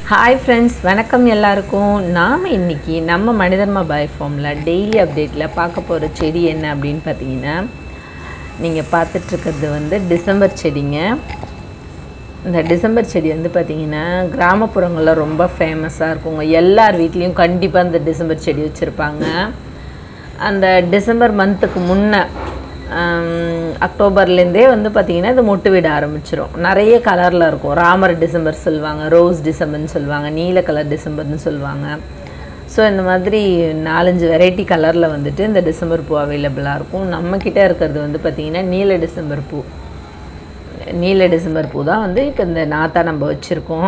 hi friends வணக்கம் எல்லாருக்கும் நாம் இன்னைக்கு நம்ம மனிதர்மா பாய் ஃபார்மில் டெய்லி அப்டேட்டில் பார்க்க போகிற செடி என்ன அப்படின்னு பார்த்தீங்கன்னா நீங்கள் பார்த்துட்ருக்கிறது வந்து டிசம்பர் செடிங்க இந்த டிசம்பர் செடி வந்து பார்த்திங்கன்னா கிராமப்புறங்களில் ரொம்ப ஃபேமஸாக இருக்குங்க எல்லார் வீட்லேயும் கண்டிப்பாக இந்த டிசம்பர் செடி வச்சுருப்பாங்க அந்த டிசம்பர் மந்த்துக்கு முன்னே அக்டோபர்லேருந்தே வந்து பார்த்திங்கன்னா இது மொட்டு விட ஆரம்பிச்சிரும் நிறைய கலரில் இருக்கும் ராமர் டிசம்பர் சொல்லுவாங்க ரோஸ் டிசம்பர்னு சொல்லுவாங்க நீல கலர் டிசம்பர்னு சொல்லுவாங்க ஸோ இந்த மாதிரி நாலஞ்சு வெரைட்டி கலரில் வந்துட்டு இந்த டிசம்பர் பூ அவைலபிளாக இருக்கும் நம்மக்கிட்ட இருக்கிறது வந்து பார்த்திங்கன்னா நீல டிசம்பர் பூ நீல டிசம்பர் பூ தான் வந்து இப்போ இந்த நாத்தா நம்ம வச்சுருக்கோம்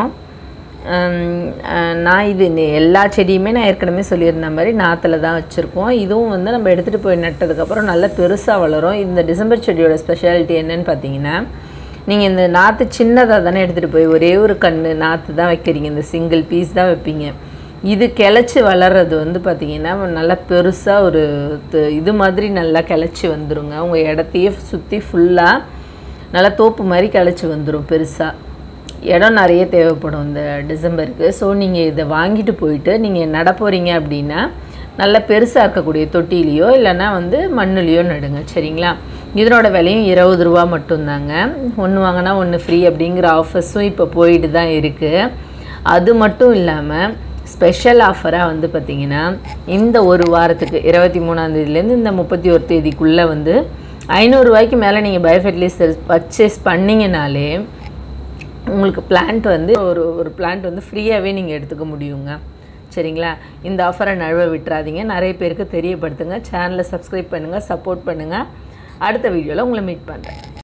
நான் இது இந்த எல்லா செடியுமே நான் ஏற்கனவே சொல்லியிருந்த மாதிரி நாற்றுல தான் வச்சுருக்கோம் இதுவும் வந்து நம்ம எடுத்துகிட்டு போய் நட்டதுக்கப்புறம் நல்லா பெருசாக வளரும் இந்த டிசம்பர் செடியோட ஸ்பெஷாலிட்டி என்னன்னு பார்த்தீங்கன்னா நீங்கள் இந்த நாற்று சின்னதாக தானே எடுத்துகிட்டு போய் ஒரே ஒரு கன்று நாற்று தான் வைக்கிறீங்க இந்த சிங்கிள் பீஸ் தான் வைப்பீங்க இது கிளச்சி வளர்கிறது வந்து பார்த்திங்கன்னா நல்லா பெருசாக ஒரு து- இது மாதிரி நல்லா கிளச்சி வந்துருங்க உங்கள் இடத்தையே சுற்றி ஃபுல்லாக நல்லா தோப்பு மாதிரி கிளச்சி வந்துடும் பெருசாக இடம் நிறைய தேவைப்படும் இந்த டிசம்பருக்கு ஸோ நீங்கள் இதை வாங்கிட்டு போயிட்டு நீங்கள் நட போகிறீங்க அப்படின்னா நல்ல பெருசாக இருக்கக்கூடிய தொட்டிலையோ இல்லைன்னா வந்து மண்ணுலேயோ நடுங்க சரிங்களா இதனோட விலையும் இருபது ரூபா மட்டும்தாங்க ஒன்று வாங்கினா ஒன்று ஃப்ரீ அப்படிங்கிற ஆஃபர்ஸும் இப்போ போயிட்டு தான் இருக்குது அது மட்டும் இல்லாமல் ஸ்பெஷல் ஆஃபராக வந்து பார்த்திங்கன்னா இந்த ஒரு வாரத்துக்கு இருபத்தி மூணாந்தேதியிலேருந்து இந்த முப்பத்தி ஒரு தேதிக்குள்ளே வந்து ஐநூறுரூவாய்க்கு மேலே நீங்கள் பயோஃபெர்டிலைசர் பர்ச்சேஸ் பண்ணிங்கனாலே உங்களுக்கு பிளான்ட் வந்து ஒரு ஒரு பிளான்ட் வந்து ஃப்ரீயாகவே நீங்கள் எடுத்துக்க முடியுங்க சரிங்களா இந்த ஆஃபரை நழுவ விட்டுறாதீங்க நிறைய பேருக்கு தெரியப்படுத்துங்க சேனலை சப்ஸ்கிரைப் பண்ணுங்கள் சப்போர்ட் பண்ணுங்கள் அடுத்த வீடியோவில் உங்களை மீட் பண்ணுறேன்